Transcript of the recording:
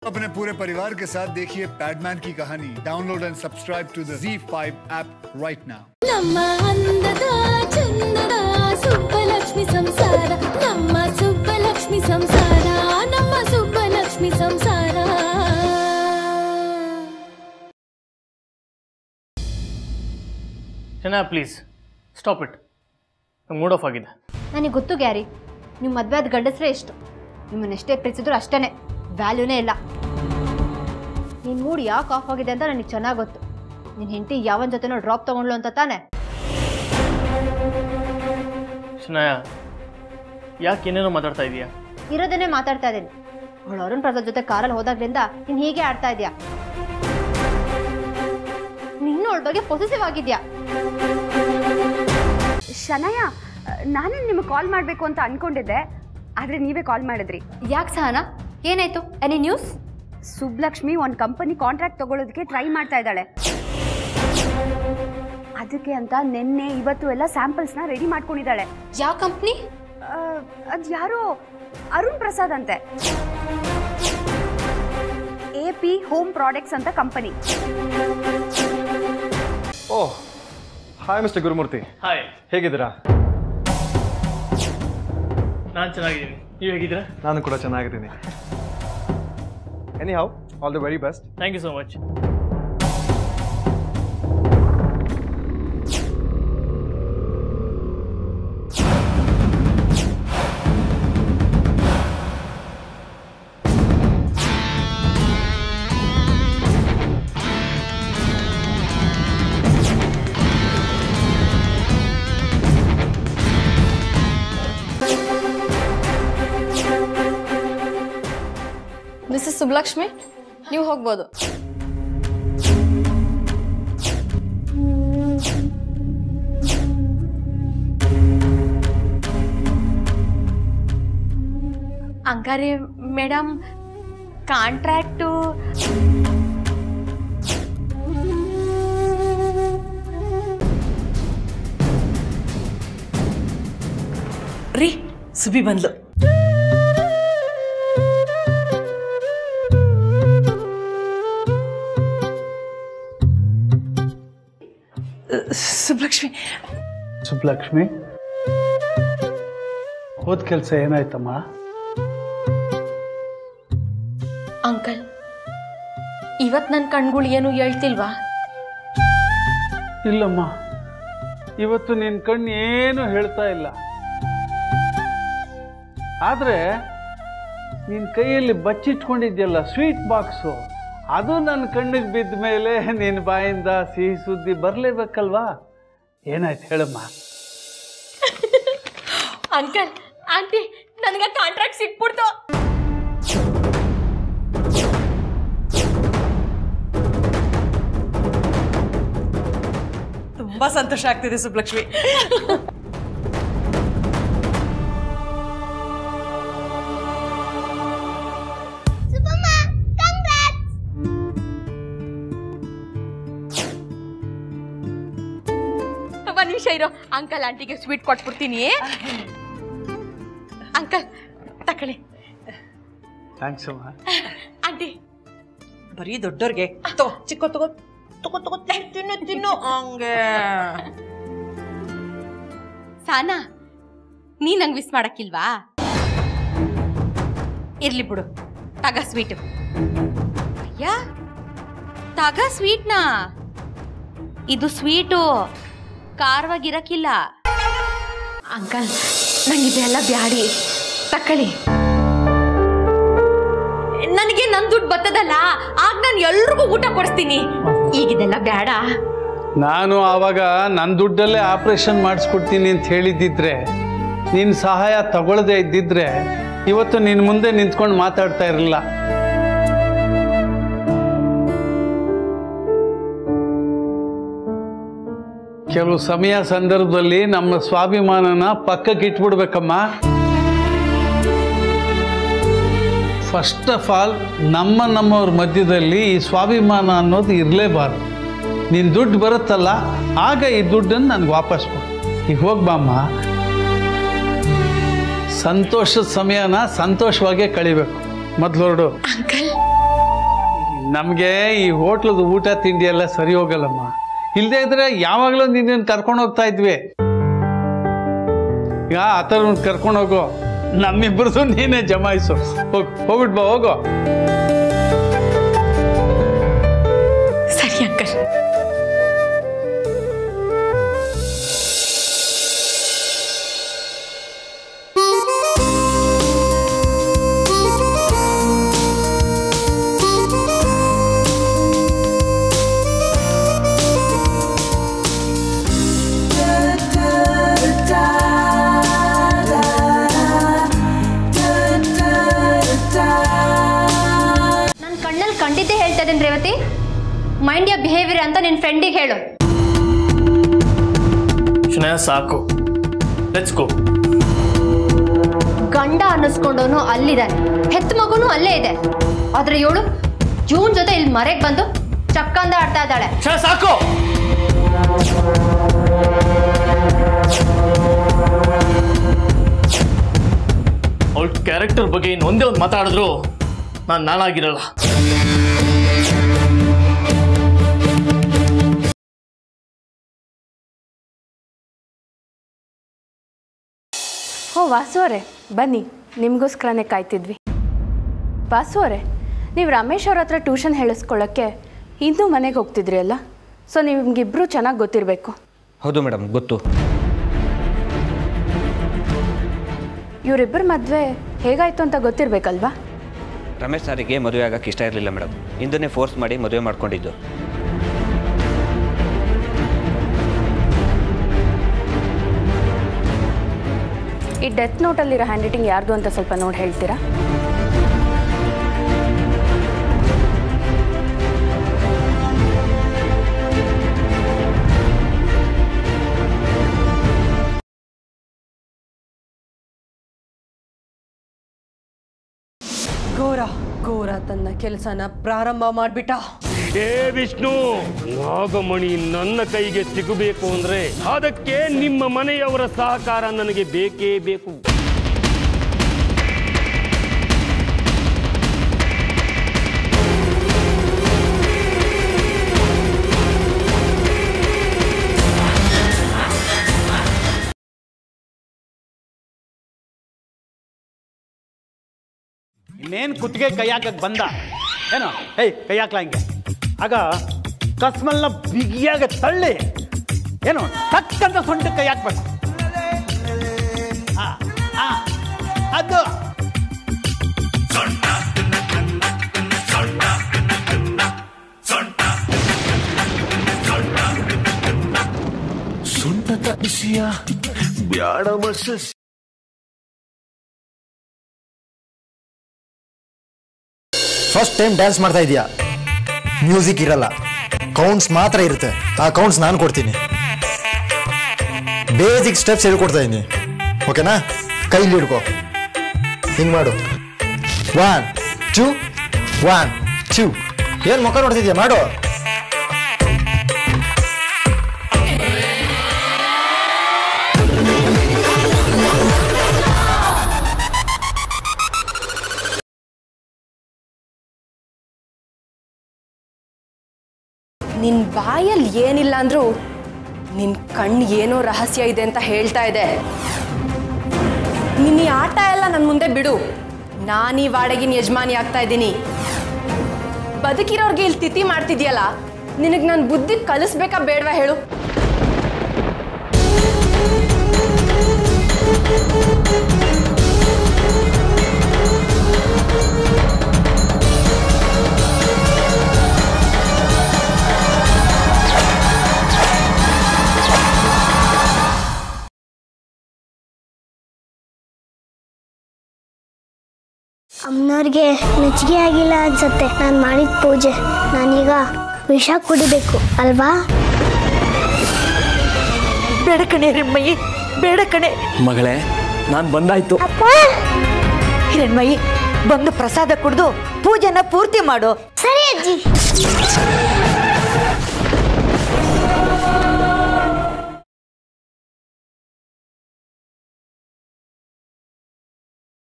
अपने पूरे परिवार के साथ देखिए पैडमैन की कहानी download and subscribe to the Z5 app right now ನಮ್ಮ ಅಂದದ ಚಂದದ ಸುಬ್ಬಲಕ್ಷ್ಮಿ ಸಂಸಾರ ನಮ್ಮ ಸುಬ್ಬಲಕ್ಷ್ಮಿ ಸಂಸಾರ ನಮ್ಮ ಸುಬ್ಬಲಕ್ಷ್ಮಿ ಸಂಸಾರ ಚೆನ್ನ please stop it mood off ಆಗಿದೆ ನನಗೆ ಗೊತ್ತು ಗ್ಯಾರಿ ನೀವು ಮದುವೆ ಆದ ಗಂಡಸ್ರೇ ಇಷ್ಟು ನಿಮ್ಮನ್ನ ಎಷ್ಟೇ ಪ್ರೀತಿಸಿದ್ರು ಅಷ್ಟೇ ವ್ಯಾಲ್ಯೂನೇ ಇಲ್ಲ ನಿನ್ನ ಮೂಡ್ ಯಾಕೆ ಆಫ್ ಆಗಿದೆ ಅಂತ ನನಗೆ ಚೆನ್ನಾಗಿ ಗೊತ್ತು ನಿನ್ನ ಹೆಂಡತಿ ಯಾವನ ಜೊತೆನೋ ಡ್ರಾಪ್ ತೊಗೊಂಡ್ಲು ಅಂತ ತಾನೆ ಶನಾಯ ಯಾಕೆ ಏನೇನೋ ಮಾತಾಡ್ತಾ ಇದೀಯಾ ಇರೋದನ್ನೇ ಮಾತಾಡ್ತಾ ಇದ್ದೀನಿ ಅವಳು ಅರುಣ್ ಪ್ರಸಾದ್ ಜೊತೆ ಕಾರಲ್ಲಿ ಹೋದಾಗ್ಲಿಂದ ನೀನು ಹೀಗೆ ಆಡ್ತಾ ಇದೀಯಾ ನೀನು ಅವಳ ಬಗ್ಗೆ ಪೊಸೆಸಿವ್ ಆಗಿದ್ಯಾ ಶನಯ ನಾನೇ ನಿಮಗೆ ಕಾಲ್ ಮಾಡಬೇಕು ಅಂತ ಅನ್ಕೊಂಡಿದ್ದೆ ಆದರೆ ನೀವೇ ಕಾಲ್ ಮಾಡಿದ್ರಿ ಯಾಕೆ ಸಹನಾ ಏನಾಯ್ತು ಎನಿ ನ್ಯೂಸ್ ಸುಬ್ಲಕ್ಷ್ಮಿ ಒಂದು ಕಂಪನಿ ಕಾಂಟ್ರಾಕ್ಟ್ ತಗೊಳ್ಳೋದಕ್ಕೆ ಟ್ರೈ ಮಾಡ್ತಾ ಇದ್ದಾಳೆ ಅದಕ್ಕೆ ಅಂತ ನಿನ್ನೆ ಇವತ್ತು ಎಲ್ಲ ಸ್ಯಾಂಪಲ್ಸ್ನ ರೆಡಿ ಮಾಡ್ಕೊಂಡಿದ್ದಾಳೆ ಯಾವ ಕಂಪ್ನಿ ಅದು ಯಾರೋ ಅರುಣ್ ಪ್ರಸಾದ್ ಅಂತೆ ಎ ಪಿ ಹೋಮ್ ಪ್ರಾಡಕ್ಟ್ಸ್ ಅಂತ company oh hi mister Gurumurthy hi ಹೇಗಿದ್ದೀರಾ ನಾನು ಚೆನ್ನಾಗಿದ್ದೀನಿ ನೀವು ಹೇಗಿದ್ದೀರಾ ನಾನು ಕೂಡ ಚೆನ್ನಾಗಿದ್ದೀನಿ anyhow all the very best thank you so much Mrs Subbalakshmi ನೀವು ಹೋಗ್ಬೋದು ಹಂಗಾರೆ ಮೇಡಮ್ ಕಾಂಟ್ರಾಕ್ಟು ರೀ ಸುಬಿ ಬಂದ್ಲು ಸುಬ್ಲಕ್ಷ್ಮಿ ಸುಬ್ಲಕ್ಷ್ಮಿ ಹೋದ ಕೆಲಸ ಏನಾಯ್ತಮ್ಮ ಅಂಕಲ್ ಇವತ್ತು ನನ್ನ ಕಣ್ಗಳು ಏನು ಹೇಳ್ತಿಲ್ವಾ ಇಲ್ಲಮ್ಮ ಇವತ್ತು ನಿನ್ನ ಕಣ್ಣು ಏನು ಹೇಳ್ತಾ ಇಲ್ಲ ಆದರೆ ನಿನ್ನ ಕೈಯಲ್ಲಿ ಬಚ್ಚಿಟ್ಕೊಂಡಿದ್ಯಲ್ಲ ಸ್ವೀಟ್ ಬಾಕ್ಸು ಅದು ನನ್ನ ಕಣ್ಣಿಗೆ ಬಿದ್ದ ಮೇಲೆ ನಿನ್ನ ಬಾಯಿಂದ ಸಿಹಿ ಸುದ್ದಿ ಬರಲೇಬೇಕಲ್ವಾ ಏನಾಯ್ತು ಹೇಳಮ್ಮ ಅಂಕಲ್ ಆಂಟಿ ನನಗೆ ಕಾಂಟ್ರಾಕ್ಟ್ ಸಿಕ್ಬಿಡ್ತು ತುಂಬಾ ಸಂತೋಷ ಆಗ್ತಿದೆ ಸುಬ್ಲಕ್ಷ್ಮಿ ಒಂದು ನಿಮಿಷ ಇರೋ ಅಂಕಲ್ ಆಂಟಿಗೆ ಸ್ವೀಟ್ ಕೊಟ್ಬಿಡ್ತೀನಿ ಅಂಕಲ್ ತಕೊಳ್ಳಿ ಥ್ಯಾಂಕ್ಸ್ ಅಮ್ಮ ಆಂಟಿ ಬರೀ ದೊಡ್ಡೋರ್ಗೆ ತಗೋ ಚಿಕ್ಕ ತಗೋ ತಗೋ ತಗೋ ತಿನ್ನು, ತಿನ್ನು ತಿನ್ನು ಹಂಗೆ ಸಾನಾ ನೀ ನಂಗೆ ವಿಸ್ ಮಾಡಕ್ಕಿಲ್ವಾ ಇರ್ಲಿ ಬಿಡು ತಗ ಸ್ವೀಟು ಅಯ್ಯ ತಗ ಸ್ವೀಟ್ನಾ ಇದು ಸ್ವೀಟು ಖಾರವಾಗಿರಕ್ಕಿಲ್ಲ ಅಂಕಲ್ ನಂಗಿದೆಲ್ಲ ಬ್ಯಾಡಿ ತಕ್ಕಳಿ ನನಗೆ ನನ್ನ ದುಡ್ಡು ಬರ್ತದಲ್ಲ ಆಗ ನಾನು ಎಲ್ರಿಗೂ ಊಟ ಕೊಡಿಸ್ತೀನಿ ಈಗಿದೆಲ್ಲ ಬೇಡ ನಾನು ಆವಾಗ ನನ್ನ ದುಡ್ಡಲ್ಲೇ ಆಪ್ರೇಷನ್ ಮಾಡಿಸ್ಕೊಡ್ತೀನಿ ಅಂತ ಹೇಳಿದ್ದಿದ್ರೆ ನಿನ್ನ ಸಹಾಯ ತಗೊಳ್ಳದೆ ಇದ್ದಿದ್ರೆ ಇವತ್ತು ನಿನ್ನ ಮುಂದೆ ನಿಂತ್ಕೊಂಡು ಮಾತಾಡ್ತಾ ಇರಲಿಲ್ಲ ಕೆಲವು ಸಮಯ ಸಂದರ್ಭದಲ್ಲಿ ನಮ್ಮ ಸ್ವಾಭಿಮಾನನ ಪಕ್ಕಕ್ಕೆ ಇಟ್ಬಿಡ್ಬೇಕಮ್ಮ ಫಸ್ಟ್ ಆಫ್ ಆಲ್ ನಮ್ಮ ನಮ್ಮವ್ರ ಮಧ್ಯದಲ್ಲಿ ಈ ಸ್ವಾಭಿಮಾನ ಅನ್ನೋದು ಇರಲೇಬಾರ್ದು ನಿನ್ನ ದುಡ್ಡು ಬರುತ್ತಲ್ಲ ಆಗ ಈ ದುಡ್ಡನ್ನು ನನಗೆ ವಾಪಸ್ ಕೊಡು ಈಗ ಹೋಗ್ಬಾಮ್ಮ ಸಂತೋಷದ ಸಮಯನ ಸಂತೋಷವಾಗೇ ಕಳಿಬೇಕು ಮೊದಲು ಹೊರಡು ಅಂಕಲ್ ನಮಗೆ ಈ ಹೋಟ್ಲದ ಊಟ ತಿಂಡಿ ಎಲ್ಲ ಸರಿ ಹೋಗಲ್ಲಮ್ಮ ಇಲ್ಲದೆ ಇದ್ರೆ ಯಾವಾಗಲೂ ನಿನ್ನನ್ನು ಕರ್ಕೊಂಡು ಹೋಗ್ತಾ ಇದ್ವಿ ಈಗ ಆ ಥರ ಕರ್ಕೊಂಡು ಹೋಗು ನಮ್ಮಿಬ್ಬರದು ನೀನೇ ಜಮಾಯಿಸು ಹೋಗು ಹೋಗ್ಬಿಟ್ ಬಾ ಹೋಗು ಸರಿ ಅಂಕಲ್ ನನ್ನ ಕಣ್ಣಲ್ಲಿ ಕಂಡಿದ್ದೇ ಹೇಳ್ತಾ ಇದ್ದೇನೆ ರೇವತಿ ಮೈಂಡ್ ಯಾ ಬಿಹೇವಿಯರ್ ಅಂತ ನಿನ್ನ ಫ್ರೆಂಡಿಗೆ ಹೇಳು ಶನಯ ಸಾಕು ಲೆಟ್ಸ್ ಗೋ ಗಂಡ ಅನ್ನಿಸ್ಕೊಂಡವನು ಅಲ್ಲಿದ್ದಾನೆ ಹೆತ್ತ ಮಗುನು ಅಲ್ಲೇ ಇದೆ ಆದ್ರೆ ಇವಳು ಜೂನ್ ಜೊತೆ ಇಲ್ಲಿ ಮರೆಗೆ ಬಂದು ಚಕ್ಕಂದ ಆಡ್ತಾ ಇದ್ದಾಳೆ ಶನಯ ಸಾಕು ಅವಳ ಕ್ಯಾರೆಕ್ಟರ್ ಬಗ್ಗೆ ಇನ್ನು ಒಂದೇ ಒಂದು ಮಾತಾಡಿದ್ರು ನಾನು ನಾನಾಗಿರಲ್ಲ ಓ ವಾಸು ಅವರೇ ಬನ್ನಿ ನಿಮಗೋಸ್ಕರನೇ ಕಾಯ್ತಿದ್ವಿ ವಾಸು ಅವರೇ ನೀವು ರಮೇಶ್ ಅವ್ರ ಹತ್ರ ಟ್ಯೂಷನ್ ಹೇಳಿಸ್ಕೊಳ್ಳೋಕ್ಕೆ ಇನ್ನೂ ಮನೆಗೆ ಹೋಗ್ತಿದ್ರಿ ಅಲ್ಲ ಸೊ ನಿಮಗಿಬ್ಬರು ಚೆನ್ನಾಗಿ ಗೊತ್ತಿರಬೇಕು ಹೌದು ಮೇಡಮ್ ಗೊತ್ತು ಇವರಿಬ್ಬರ ಮದುವೆ ಹೇಗಾಯ್ತು ಅಂತ ಗೊತ್ತಿರಬೇಕಲ್ವಾ ರಮೇಶ್ ಸಾರಿಗೆ ಮದುವೆ ಆಗಕ್ಕೆ ಇಷ್ಟ ಇರಲಿಲ್ಲ ಮೇಡಮ್ ಇಂದನೇ ಫೋರ್ಸ್ ಮಾಡಿ ಮದುವೆ ಮಾಡ್ಕೊಂಡಿದ್ದು ಈ ಡೆತ್ ನೋಟಲ್ಲಿರೋ ಹ್ಯಾಂಡ್ ರೈಟಿಂಗ್ ಯಾರ್ದು ಅಂತ ಸ್ವಲ್ಪ ನೋಡಿ ಹೇಳ್ತೀರಾ ಘೋರ ಘೋರ ತನ್ನ ಕೆಲಸನ ಪ್ರಾರಂಭ ಮಾಡ್ಬಿಟ್ಟ ಏ ವಿಷ್ಣು ನಾಗಮಣಿ ನನ್ನ ಕೈಗೆ ಸಿಗಬೇಕು ಅಂದ್ರೆ ಅದಕ್ಕೆ ನಿಮ್ಮ ಮನೆಯವರ ಸಹಕಾರ ನನಗೆ ಬೇಕೇ ಬೇಕು ಇನ್ನೇನು ಕುತ್ತಿಗೆ ಕೈ ಹಾಕಕ್ಕೆ ಬಂದ ಏನೋ ಏಯ್ ಕೈ ಹಾಕ್ಲಾ ಹಿಂಗೆ ಆಗ ಕಸ್ಮಲ್ನ ಬಿಗಿಯಾಗ ತಳ್ಳಿ ಏನು ಟಕ್ಕಂತ ಸೊಂಟ ಕೈ ಹಾಕ್ಬೇಕು ಆ, ಆ, ಅದು ಸೊಂಟ ತಪ್ಪಿಸಿಯ ಬ್ಯಾಡ ಮಸಸ್ ಫಸ್ಟ್ ಟೈಮ್ ಡ್ಯಾನ್ಸ್ ಮಾಡ್ತಾ ಇದೀಯಾ ಮ್ಯೂಸಿಕ್ ಇರಲ್ಲ ಕೌಂಟ್ಸ್ ಮಾತ್ರ ಇರುತ್ತೆ ಆ ಕೌಂಟ್ಸ್ ನಾನು ಕೊಡ್ತೀನಿ ಬೇಸಿಕ್ ಸ್ಟೆಪ್ಸ್ ಹೇಳ್ಕೊಡ್ತಾ ಇದ್ದೀನಿ ಓಕೆನಾ ಕೈಲಿ ಹಿಡ್ಕೊ ಹಿಂಗೆ ಮಾಡು ಒನ್ ಟೂ ಒನ್ ಟೂ ಏನು ಮುಖ ನೋಡ್ತಿದ್ಯಾ ಮಾಡು ನಿನ್ನ ಬಾಯಲ್ಲಿ ಏನಿಲ್ಲ ಅಂದರೂ ನಿನ್ನ ಕಣ್ಣು ಏನೋ ರಹಸ್ಯ ಇದೆ ಅಂತ ಹೇಳ್ತಾ ಇದೆ ನಿನ್ನ ಈ ಆಟ ಎಲ್ಲ ನನ್ನ ಮುಂದೆ ಬಿಡು ನಾನೀ ವಾಡಗಿನ ಯಜಮಾನಿ ಆಗ್ತಾ ಇದ್ದೀನಿ ಬದುಕಿರೋರ್ಗೆ ಇಲ್ಲಿ ತಿಥಿ ಮಾಡ್ತಿದ್ಯಲ್ಲ ನಿನಗೆ ನಾನು ಬುದ್ಧಿ ಕಲಿಸ್ಬೇಕಾ ಬೇಡವಾ ಹೇಳು ಅಮ್ಮನವ್ರಿಗೆ ಮೆಚ್ಚುಗೆ ಆಗಿಲ್ಲ ಅನ್ಸತ್ತೆ ನಾನು ಮಾಡಿದ ಪೂಜೆ ನಾನೀಗ ವಿಷ ಕುಡಿಬೇಕು ಅಲ್ವಾ ಬೇಡ ಕಣೆ ಹಿರಣ್ಮಯಿ ಬೇಡ ಕಣೆ ಮಗಳೇ ನಾನು ಬಂದಾಯ್ತು ಹಿರಣ್ಮಯಿ ಬಂದು ಪ್ರಸಾದ ಕುಡ್ದು ಪೂಜೆನ ಪೂರ್ತಿ ಮಾಡು ಸರಿ ಅಜ್ಜಿ